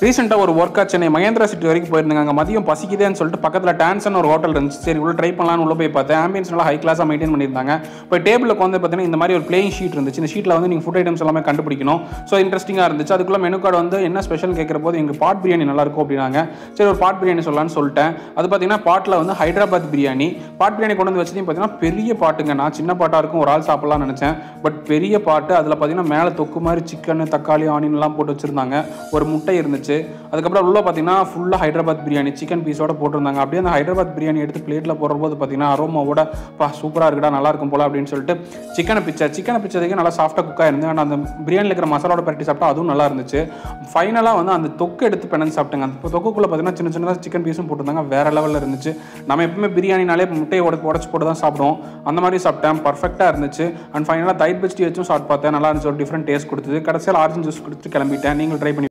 ரீசெண்டாக ஒரு ஒர்க்காக சென்னை மகேந்திரா சிட்டி வரைக்கும் போயிருந்தாங்க அங்கே மதியம் பசிக்குதேன்னு சொல்லிட்டு பக்கத்தில் டான்ஸ்னு ஒரு ஹோட்டல் இருந்துச்சு சரி உள்ள ட்ரை பண்ணலாம்னு உள்ள போய் பார்த்தேன் ஆம்பியன்ஸ் நல்லா ஹை கிளாஸாக மெயின்டைன் பண்ணியிருந்தாங்க இப்போ டேபிளுக்கு வந்து பார்த்தீங்கன்னா இந்த மாதிரி ஒரு பிளேயிங் ஷீட் இருந்துச்சு இந்த ஷீட்டில் வந்து நீங்கள் ஃபுட் ஐட்டம்ஸ் எல்லாமே கண்டுபிடிக்கணும் ஸோ இன்ட்ரெஸ்டிங்காக இருந்துச்சு அதுக்குள்ள மெனு கார்டு வந்து என்ன ஸ்பெஷல் கேட்குற போது எங்கள் பாட் பிரியாணி நல்லா இருக்கும் அப்படின்னாங்க சரி ஒரு பாட் பிரியாணி சொல்லலாம்னு சொல்லிட்டேன் அது பார்த்தீங்கன்னா பாட்டில் வந்து ஹைதராபாத் பிரியாணி பாட் பிரியாணி கொண்டு வந்து வச்சதையும் பார்த்தீங்கன்னா பெரிய பாட்டுங்க நான் சின்ன பாட்டாக இருக்கும் ஒரு ஆள் சாப்பிடலாம்னு நினச்சேன் பட் பெரிய பாட்டு அதில் பார்த்தீங்கன்னா மேலே தொக்கு மாதிரி சிக்கன் தக்காளி ஆனியன் எல்லாம் போட்டு வச்சிருந்தாங்க ஒரு முட்டை இருந்துச்சு அதுக்கப்புறம் உள்ள பார்த்தீங்கன்னா ஃபுல்லாக ஹைதராபாத் பிரியாணி சிக்கன் பீஸோட போட்டிருந்தாங்க அப்படியே அந்த ஹைதராபாத் பிரியாணி எடுத்து பிளேட்டில் போடும்போது பார்த்தீங்கன்னா அரோமாவோட பா சூப்பராக இருக்குடா நல்லா இருக்கும் போல அப்படின்னு சொல்லிட்டு சிக்கனை பிச்சை சிக்கனை பிச்சதுக்கு நல்லா சாஃப்டாக குக்காக இருந்து ஆனால் அந்த பிரியாணியில் இருக்கிற மசாலாவோட பரட்டி சாப்பிட்டா அதுவும் நல்லா இருந்துச்சு ஃபைனலாக வந்து அந்த தொக்கு எடுத்து பிணைஞ்சு சாப்பிட்டாங்க அந்த தொக்குக்குள்ளே பார்த்தீங்கன்னா சின்ன சின்னதாக சிக்கன் பீஸும் போட்டிருந்தாங்க வேற லெவலில் இருந்துச்சு நம்ம எப்பவுமே பிரியாணினாலே முட்டையை உடச்சு உடச்சு போட்டு தான் சாப்பிடுவோம் அந்த மாதிரி சாப்பிட்டேன் பர்ஃபெக்டாக இருந்துச்சு அண்ட் ஃபைனலாக தயிர் பச்சடி வச்சும் சாப்பிட்டு பார்த்தேன் நல்லா இருந்துச்சு ஒரு டிஃப்ரெண்ட் டேஸ்ட் கொடுத்தது கடைசியில் ஆரஞ்சு ஜூஸ் கொடுத்து கிளம்பிட்டேன் நீங்கள் ட்ரை பண்ணி